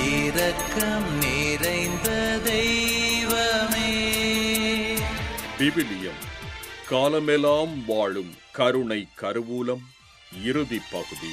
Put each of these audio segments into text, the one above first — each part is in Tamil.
இரக்கம் நிறைந்த தெய்வமே விவிலியம் காலமெல்லாம் வாழும் கருணை கருவூலம் இறுதி பகுதி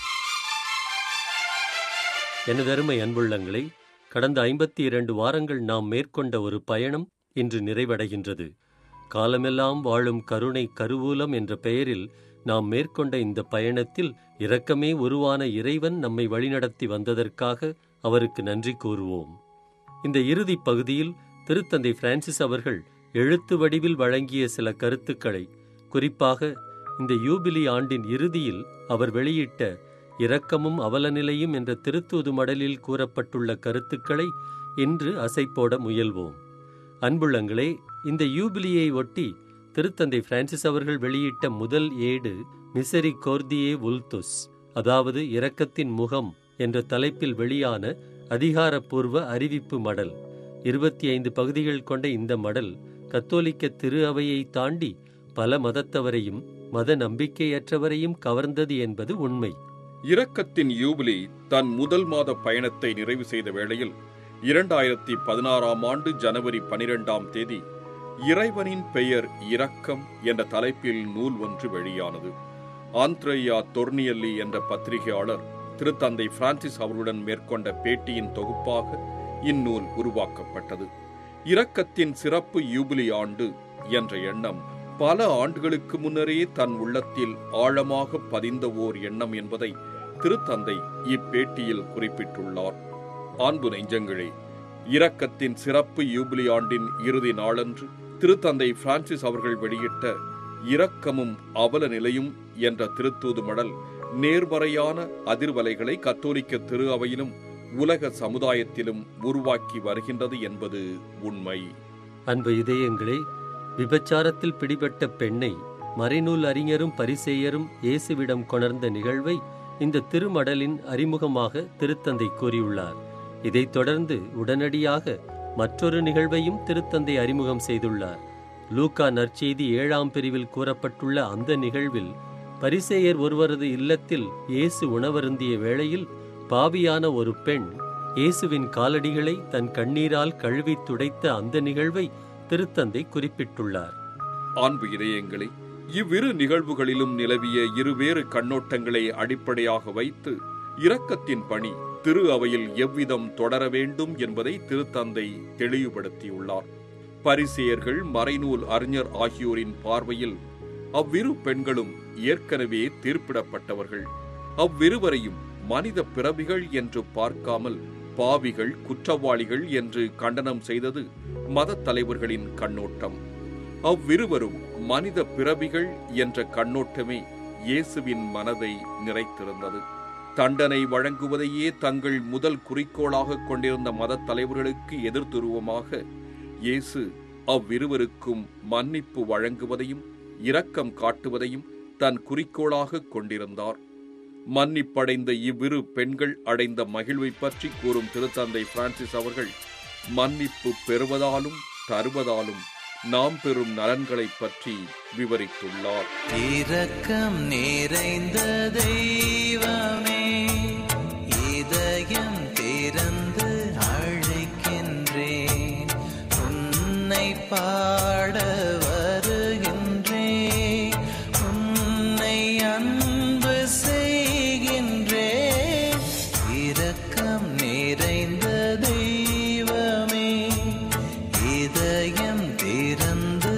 எனதருமை அன்புள்ளங்களே கடந்த ஐம்பத்தி இரண்டு வாரங்கள் நாம் மேற்கொண்ட ஒரு பயணம் இன்று நிறைவடைகின்றது காலமெல்லாம் வாழும் கருணை கருவூலம் என்ற பெயரில் நாம் மேற்கொண்ட இந்த பயணத்தில் இரக்கமே உருவான இறைவன் நம்மை வழிநடத்தி வந்ததற்காக அவருக்கு நன்றி கூறுவோம் இந்த இறுதிப் பகுதியில் திருத்தந்தை பிரான்சிஸ் அவர்கள் எழுத்து வடிவில் வழங்கிய சில கருத்துக்களை குறிப்பாக இந்த யூபிலி ஆண்டின் இறுதியில் அவர் வெளியிட்ட இரக்கமும் அவலநிலையும் என்ற திருத்தூது மடலில் கூறப்பட்டுள்ள கருத்துக்களை இன்று அசைப்போட முயல்வோம் அன்புள்ளங்களே இந்த யூபிலியை ஒட்டி திருத்தந்தை பிரான்சிஸ் அவர்கள் வெளியிட்ட முதல் ஏடு மிசரி கோர்தியே உல்துஸ் அதாவது இரக்கத்தின் முகம் என்ற தலைப்பில் வெளியான அதிகாரப்பூர்வ அறிவிப்பு மடல் இருபத்தி ஐந்து பகுதிகள் கொண்ட இந்த மடல் கத்தோலிக்க திரு அவையை தாண்டி பல மதத்தவரையும் மத நம்பிக்கையற்றவரையும் கவர்ந்தது என்பது உண்மை இரக்கத்தின் யூபிலி தன் முதல் மாத பயணத்தை நிறைவு செய்த வேளையில் இரண்டாயிரத்தி பதினாறாம் ஆண்டு ஜனவரி பனிரெண்டாம் தேதி இறைவனின் பெயர் இரக்கம் என்ற தலைப்பில் நூல் ஒன்று வெளியானது ஆந்த்ரேயா தொர்னியல்லி என்ற பத்திரிகையாளர் திருத்தந்தை பிரான்சிஸ் அவர்களுடன் மேற்கொண்ட பேட்டியின் தொகுப்பாக இந்நூல் உருவாக்கப்பட்டது இரக்கத்தின் சிறப்பு யூபிலி ஆண்டு என்ற எண்ணம் பல ஆண்டுகளுக்கு முன்னரே தன் உள்ளத்தில் ஆழமாக பதிந்த ஓர் எண்ணம் என்பதை திருத்தந்தை இப்பேட்டியில் குறிப்பிட்டுள்ளார் அன்பு நெஞ்சங்களே இரக்கத்தின் சிறப்பு யூபிலி ஆண்டின் இறுதி நாளன்று திருத்தந்தை பிரான்சிஸ் அவர்கள் வெளியிட்ட இரக்கமும் அவல நிலையும் என்ற திருத்தூது மடல் நேர்மறையான அதிர்வலைகளை கத்தோலிக்க திரு அவையிலும் உலக சமுதாயத்திலும் உருவாக்கி வருகின்றது என்பது உண்மை அன்பு இதயங்களே விபச்சாரத்தில் பிடிபட்ட பெண்ணை மறைநூல் அறிஞரும் பரிசேயரும் இயேசுவிடம் கொணர்ந்த நிகழ்வை இந்த திருமடலின் அறிமுகமாக திருத்தந்தை கூறியுள்ளார் இதைத் தொடர்ந்து உடனடியாக மற்றொரு நிகழ்வையும் திருத்தந்தை அறிமுகம் செய்துள்ளார் லூக்கா நற்செய்தி ஏழாம் பிரிவில் கூறப்பட்டுள்ள அந்த நிகழ்வில் பரிசேயர் ஒருவரது இல்லத்தில் இயேசு உணவருந்திய வேளையில் பாவியான ஒரு பெண் இயேசுவின் காலடிகளை தன் கண்ணீரால் கழுவி துடைத்த அந்த நிகழ்வை திருத்தந்தை குறிப்பிட்டுள்ளார் அன்பு இதயங்களே இவ்விரு நிகழ்வுகளிலும் நிலவிய இருவேறு கண்ணோட்டங்களை அடிப்படையாக வைத்து இரக்கத்தின் பணி திரு அவையில் எவ்விதம் தொடர வேண்டும் என்பதை திருத்தந்தை தெளிவுபடுத்தியுள்ளார் பரிசேயர்கள் மறைநூல் அறிஞர் ஆகியோரின் பார்வையில் அவ்விரு பெண்களும் ஏற்கனவே தீர்ப்பிடப்பட்டவர்கள் அவ்விருவரையும் மனித பிறவிகள் என்று பார்க்காமல் பாவிகள் குற்றவாளிகள் என்று கண்டனம் செய்தது மதத் தலைவர்களின் கண்ணோட்டம் அவ்விருவரும் மனித பிறவிகள் என்ற கண்ணோட்டமே இயேசுவின் மனதை நிறைத்திருந்தது தண்டனை வழங்குவதையே தங்கள் முதல் குறிக்கோளாக கொண்டிருந்த மதத் தலைவர்களுக்கு எதிர்த்துருவமாக இயேசு அவ்விருவருக்கும் மன்னிப்பு வழங்குவதையும் இரக்கம் காட்டுவதையும் தன் குறிக்கோளாக கொண்டிருந்தார் மன்னிப்படைந்த இவ்விரு பெண்கள் அடைந்த மகிழ்வை பற்றி கூறும் திருத்தந்தை பிரான்சிஸ் அவர்கள் மன்னிப்பு பெறுவதாலும் தருவதாலும் நாம் பெறும் நலன்களைப் பற்றி விவரித்துள்ளார் இரக்கம் நிறைந்த தெய்வமே இதயம் திறந்து அழைக்கின்றேன் உன்னை பாட வருகின்றேன் உன்னை அன்பு செய்கின்றேன் இரக்கம் நிறைந்த தெய்வமே இதயம் திறந்து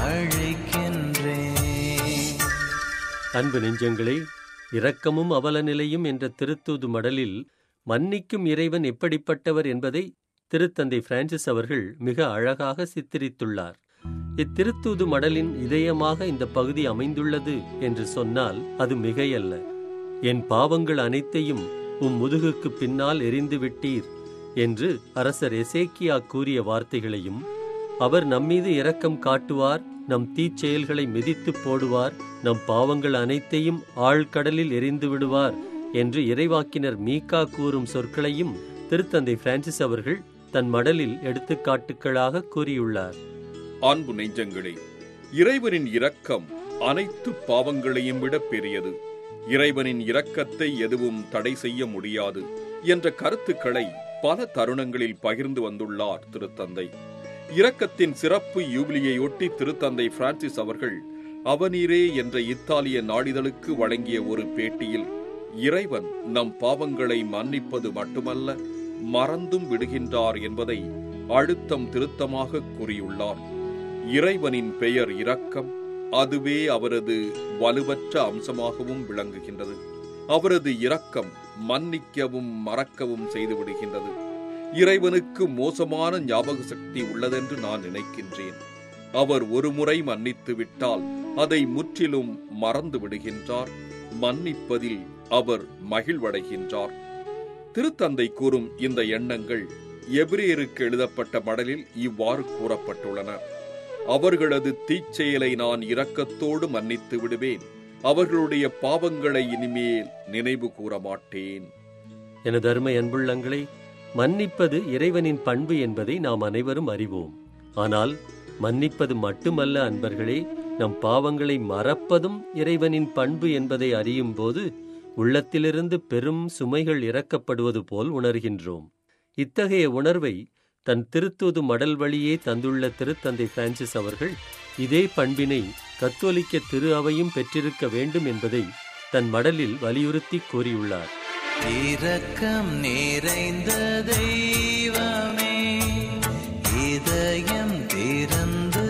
அழைக்கின்றேன் அன்பு நெஞ்சங்களே இரக்கமும் அவலநிலையும் என்ற திருத்தூது மடலில் மன்னிக்கும் இறைவன் எப்படிப்பட்டவர் என்பதை திருத்தந்தை பிரான்சிஸ் அவர்கள் மிக அழகாக சித்தரித்துள்ளார் இத்திருத்தூது மடலின் இதயமாக இந்த பகுதி அமைந்துள்ளது என்று சொன்னால் அது மிகையல்ல என் பாவங்கள் அனைத்தையும் உம் முதுகுக்கு பின்னால் எரிந்து விட்டீர் என்று அரசர் எசேக்கியா கூறிய வார்த்தைகளையும் அவர் நம்மீது இரக்கம் காட்டுவார் நம் தீச்செயல்களை மிதித்துப் போடுவார் நம் பாவங்கள் அனைத்தையும் ஆழ்கடலில் எரிந்து விடுவார் என்று இறைவாக்கினர் மீகா கூறும் சொற்களையும் திருத்தந்தை பிரான்சிஸ் அவர்கள் தன் மடலில் எடுத்துக்காட்டுகளாக கூறியுள்ளார் அன்பு நெஞ்சங்களே இறைவனின் இரக்கம் அனைத்து பாவங்களையும் விட பெரியது இறைவனின் இரக்கத்தை எதுவும் தடை செய்ய முடியாது என்ற கருத்துக்களை பல தருணங்களில் பகிர்ந்து வந்துள்ளார் திருத்தந்தை இரக்கத்தின் சிறப்பு யூபிலியையொட்டி திருத்தந்தை பிரான்சிஸ் அவர்கள் அவனீரே என்ற இத்தாலிய நாளிதழுக்கு வழங்கிய ஒரு பேட்டியில் இறைவன் நம் பாவங்களை மன்னிப்பது மட்டுமல்ல மறந்தும் விடுகின்றார் என்பதை அழுத்தம் திருத்தமாக கூறியுள்ளார் இறைவனின் பெயர் இரக்கம் அதுவே அவரது வலுவற்ற அம்சமாகவும் விளங்குகின்றது அவரது இரக்கம் மன்னிக்கவும் மறக்கவும் செய்துவிடுகின்றது இறைவனுக்கு மோசமான ஞாபக சக்தி உள்ளதென்று நான் நினைக்கின்றேன் அவர் ஒருமுறை மன்னித்து விட்டால் அதை முற்றிலும் மறந்து விடுகின்றார் மன்னிப்பதில் அவர் மகிழ்வடைகின்றார் திருத்தந்தை கூறும் இந்த எண்ணங்கள் எபிரேயருக்கு எழுதப்பட்ட மடலில் இவ்வாறு கூறப்பட்டுள்ளன அவர்களது தீச்செயலை நான் இரக்கத்தோடு மன்னித்து விடுவேன் அவர்களுடைய பாவங்களை இனிமேல் நினைவு கூற மாட்டேன் எனது அருமை அன்புள்ளங்களே மன்னிப்பது இறைவனின் பண்பு என்பதை நாம் அனைவரும் அறிவோம் ஆனால் மன்னிப்பது மட்டுமல்ல அன்பர்களே நம் பாவங்களை மறப்பதும் இறைவனின் பண்பு என்பதை அறியும் போது உள்ளத்திலிருந்து பெரும் சுமைகள் இறக்கப்படுவது போல் உணர்கின்றோம் இத்தகைய உணர்வை தன் திருத்தூது மடல் வழியே தந்துள்ள திருத்தந்தை பிரான்சிஸ் அவர்கள் இதே பண்பினை கத்தோலிக்க திரு அவையும் பெற்றிருக்க வேண்டும் என்பதை தன் மடலில் வலியுறுத்தி கூறியுள்ளார் இரக்கம் நிறைந்த தெய்வமே இதயம் திறந்து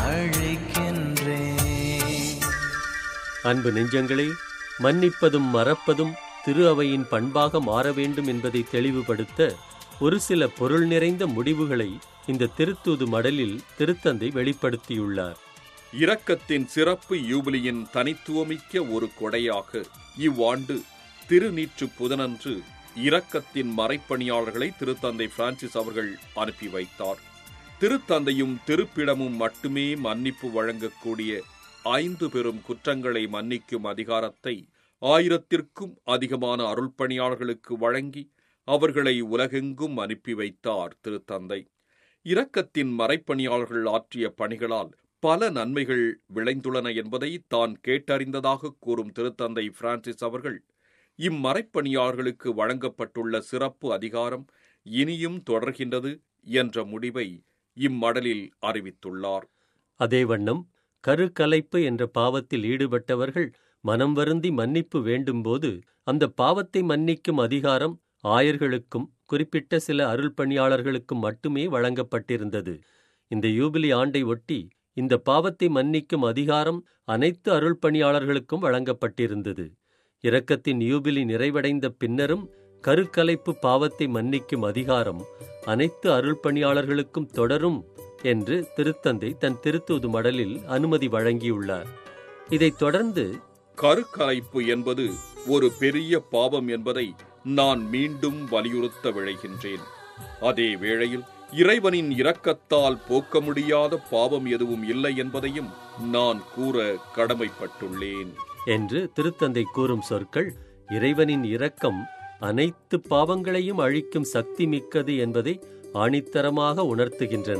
அழைக்கின்றேன் அன்பு நெஞ்சங்களே மன்னிப்பதும் மறப்பதும் திரு அவையின் பண்பாக மாற வேண்டும் என்பதை தெளிவுபடுத்த ஒரு சில பொருள் நிறைந்த முடிவுகளை இந்த திருத்தூது மடலில் திருத்தந்தை வெளிப்படுத்தியுள்ளார் இரக்கத்தின் சிறப்பு யூபிலியின் தனித்துவமிக்க ஒரு கொடையாக இவ்வாண்டு திருநீற்று புதனன்று இரக்கத்தின் மறைப்பணியாளர்களை திருத்தந்தை பிரான்சிஸ் அவர்கள் அனுப்பி வைத்தார் திருத்தந்தையும் திருப்பிடமும் மட்டுமே மன்னிப்பு வழங்கக்கூடிய ஐந்து பெரும் குற்றங்களை மன்னிக்கும் அதிகாரத்தை ஆயிரத்திற்கும் அதிகமான அருள்பணியாளர்களுக்கு வழங்கி அவர்களை உலகெங்கும் அனுப்பி வைத்தார் திருத்தந்தை இரக்கத்தின் மறைப்பணியாளர்கள் ஆற்றிய பணிகளால் பல நன்மைகள் விளைந்துள்ளன என்பதை தான் கேட்டறிந்ததாக கூறும் திருத்தந்தை பிரான்சிஸ் அவர்கள் இம்மறைப்பணியாளர்களுக்கு வழங்கப்பட்டுள்ள சிறப்பு அதிகாரம் இனியும் தொடர்கின்றது என்ற முடிவை இம்மடலில் அறிவித்துள்ளார் அதே வண்ணம் கருக்கலைப்பு என்ற பாவத்தில் ஈடுபட்டவர்கள் மனம் வருந்தி மன்னிப்பு வேண்டும்போது அந்த பாவத்தை மன்னிக்கும் அதிகாரம் ஆயர்களுக்கும் குறிப்பிட்ட சில அருள் பணியாளர்களுக்கும் மட்டுமே வழங்கப்பட்டிருந்தது இந்த யூபிலி ஆண்டை ஒட்டி இந்த பாவத்தை மன்னிக்கும் அதிகாரம் அனைத்து அருள் பணியாளர்களுக்கும் வழங்கப்பட்டிருந்தது இரக்கத்தின் யூபிலி நிறைவடைந்த பின்னரும் கருக்கலைப்பு பாவத்தை மன்னிக்கும் அதிகாரம் அனைத்து அருள் பணியாளர்களுக்கும் தொடரும் என்று திருத்தந்தை தன் திருத்தூது மடலில் அனுமதி வழங்கியுள்ளார் இதைத் தொடர்ந்து கருக்கலைப்பு என்பது ஒரு பெரிய பாவம் என்பதை நான் மீண்டும் வலியுறுத்த விழைகின்றேன் அதே வேளையில் இறைவனின் இரக்கத்தால் போக்க முடியாத பாவம் எதுவும் இல்லை என்பதையும் நான் கூற கடமைப்பட்டுள்ளேன் என்று திருத்தந்தை கூறும் சொற்கள் இறைவனின் இரக்கம் அனைத்து பாவங்களையும் அழிக்கும் சக்தி மிக்கது என்பதை ஆணித்தரமாக உணர்த்துகின்றன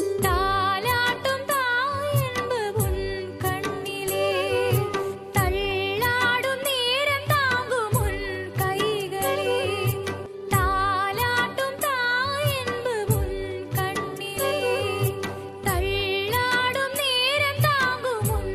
தாலாட்டும் தாயன்பு உன் கண்ணிலே தள்ளாடும் நேரம் தாங்கும் உன் கைகளே தாலாட்டும் தாயன்பு உன் கண்ணிலே தள்ளாடும் நேரம் தாங்கும் உன்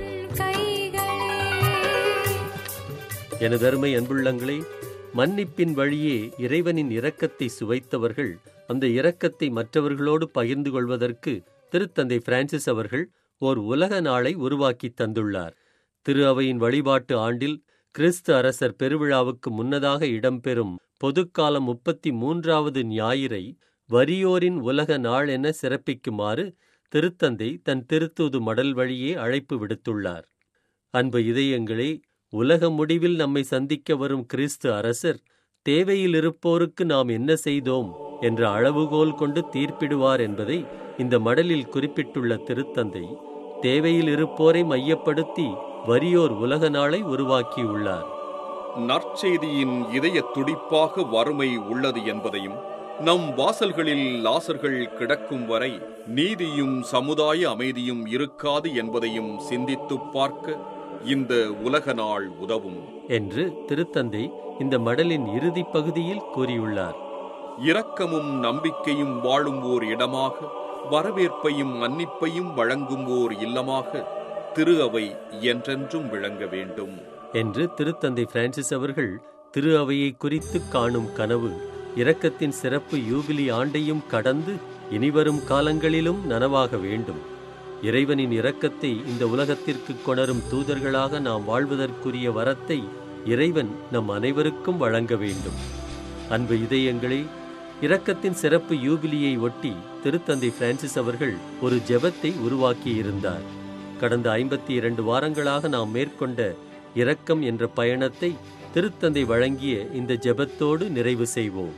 கைகளே எனதருமை அன்புள்ளங்களே மன்னிப்பின் வழியே இறைவனின் இரக்கத்தை சுவைத்தவர்கள் அந்த இரக்கத்தை மற்றவர்களோடு பகிர்ந்து கொள்வதற்கு திருத்தந்தை பிரான்சிஸ் அவர்கள் ஓர் உலக நாளை உருவாக்கி தந்துள்ளார் திரு அவையின் வழிபாட்டு ஆண்டில் கிறிஸ்து அரசர் பெருவிழாவுக்கு முன்னதாக இடம்பெறும் பொதுக்காலம் முப்பத்தி மூன்றாவது ஞாயிறை வறியோரின் உலக நாள் என சிறப்பிக்குமாறு திருத்தந்தை தன் திருத்தூது மடல் வழியே அழைப்பு விடுத்துள்ளார் அன்பு இதயங்களே உலக முடிவில் நம்மை சந்திக்க வரும் கிறிஸ்து அரசர் தேவையில் இருப்போருக்கு நாம் என்ன செய்தோம் என்ற அளவுகோல் கொண்டு தீர்ப்பிடுவார் என்பதை இந்த மடலில் குறிப்பிட்டுள்ள திருத்தந்தை தேவையில் இருப்போரை மையப்படுத்தி வறியோர் உலக நாளை உருவாக்கியுள்ளார் நற்செய்தியின் இதய துடிப்பாக வறுமை உள்ளது என்பதையும் நம் வாசல்களில் லாசர்கள் கிடக்கும் வரை நீதியும் சமுதாய அமைதியும் இருக்காது என்பதையும் சிந்தித்துப் பார்க்க இந்த உலக நாள் உதவும் என்று திருத்தந்தை இந்த மடலின் இறுதிப் பகுதியில் கூறியுள்ளார் இரக்கமும் நம்பிக்கையும் வாழும் ஓர் இடமாக வரவேற்பையும் மன்னிப்பையும் வழங்கும் ஓர் இல்லமாக திரு அவை என்றென்றும் விளங்க வேண்டும் என்று திருத்தந்தை பிரான்சிஸ் அவர்கள் திரு அவையை குறித்து காணும் கனவு இரக்கத்தின் சிறப்பு யூபிலி ஆண்டையும் கடந்து இனிவரும் காலங்களிலும் நனவாக வேண்டும் இறைவனின் இரக்கத்தை இந்த உலகத்திற்கு கொணரும் தூதர்களாக நாம் வாழ்வதற்குரிய வரத்தை இறைவன் நம் அனைவருக்கும் வழங்க வேண்டும் அன்பு இதயங்களே இரக்கத்தின் சிறப்பு யூபிலியை ஒட்டி திருத்தந்தை பிரான்சிஸ் அவர்கள் ஒரு ஜெபத்தை உருவாக்கியிருந்தார் கடந்த ஐம்பத்தி இரண்டு வாரங்களாக நாம் மேற்கொண்ட இரக்கம் என்ற பயணத்தை திருத்தந்தை வழங்கிய இந்த ஜெபத்தோடு நிறைவு செய்வோம்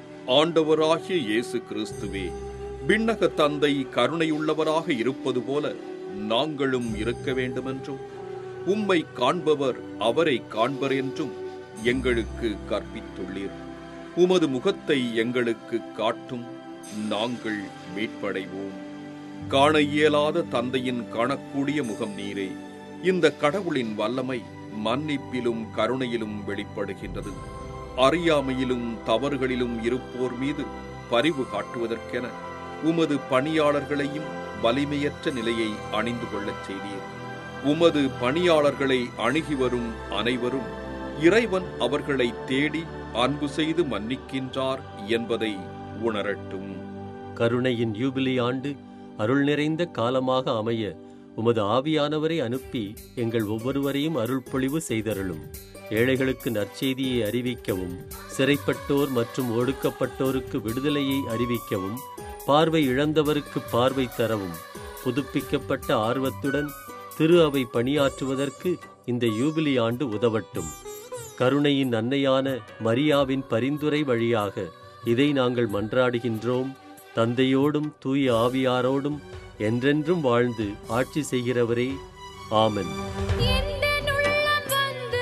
ஆண்டவராகிய இயேசு கிறிஸ்துவே விண்ணக தந்தை கருணையுள்ளவராக இருப்பது போல நாங்களும் இருக்க வேண்டுமென்றும் உம்மை காண்பவர் அவரை காண்பர் என்றும் எங்களுக்கு கற்பித்துள்ளீர் உமது முகத்தை எங்களுக்கு காட்டும் நாங்கள் மீட்படைவோம் காண இயலாத தந்தையின் காணக்கூடிய முகம் நீரே இந்த கடவுளின் வல்லமை மன்னிப்பிலும் கருணையிலும் வெளிப்படுகின்றது அறியாமையிலும் தவறுகளிலும் இருப்போர் மீது பரிவு காட்டுவதற்கென உமது பணியாளர்களையும் வலிமையற்ற நிலையை அணிந்து கொள்ளச் செய்தீர் உமது பணியாளர்களை அணுகி வரும் அனைவரும் இறைவன் அவர்களை தேடி அன்பு செய்து மன்னிக்கின்றார் என்பதை உணரட்டும் கருணையின் யூபிலி ஆண்டு அருள் நிறைந்த காலமாக அமைய உமது ஆவியானவரை அனுப்பி எங்கள் ஒவ்வொருவரையும் அருள் பொழிவு செய்தருளும் ஏழைகளுக்கு நற்செய்தியை அறிவிக்கவும் சிறைப்பட்டோர் மற்றும் ஒடுக்கப்பட்டோருக்கு விடுதலையை அறிவிக்கவும் பார்வை இழந்தவருக்கு பார்வை தரவும் புதுப்பிக்கப்பட்ட ஆர்வத்துடன் திரு அவை பணியாற்றுவதற்கு இந்த யூபிலி ஆண்டு உதவட்டும் கருணையின் அன்னையான மரியாவின் பரிந்துரை வழியாக இதை நாங்கள் மன்றாடுகின்றோம் தந்தையோடும் தூய ஆவியாரோடும் என்றென்றும் வாழ்ந்து ஆட்சி செய்கிறவரே ஆமென் எந்தன் உள்ளம் வந்து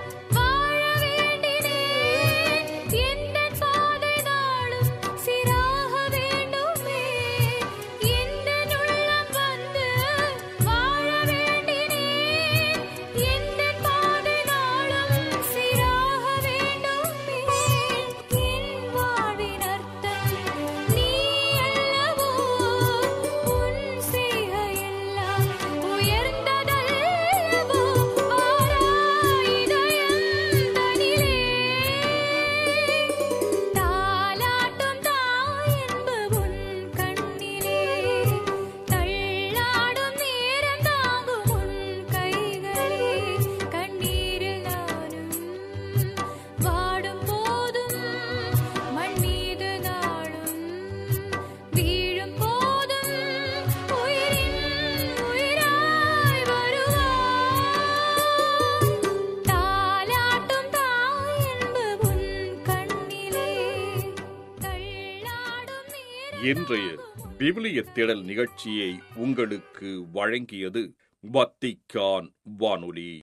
வாழ வேண்டினேன் எந்தன் பாதை நாளும் சீராக வேண்டுமே எந்தன் உள்ளம் வந்து வாழ வேண்டினேன் எந்தன் பாதை நாளும் சீராக வேண்டுமே என் வாழ்வின் அர்த்தம் நீ அல்லவோ உன் செய்கையெல்லாம் உயர்ந்ததல்லவோ ஆராய்தயந்தனிலே தாலாட்டும் தாயன்பு உன் கண்ணிலே தள்ளாடும் நேரம் தாங்கும் உன் கைகளே கண்ணீரில் நானும் வாடும் போதும் மண் மீது நாளும் வீழும் போதும் உயிரின் உயிராய் வருவாய் தாலாட்டும் தாயன்பு உன் கண்ணிலே தள்ளாடும் நேரம் இன்றைய விவிலிய தேடல் நிகழ்ச்சியை உங்களுக்கு வழங்கியது வத்திக்கான் வானொலி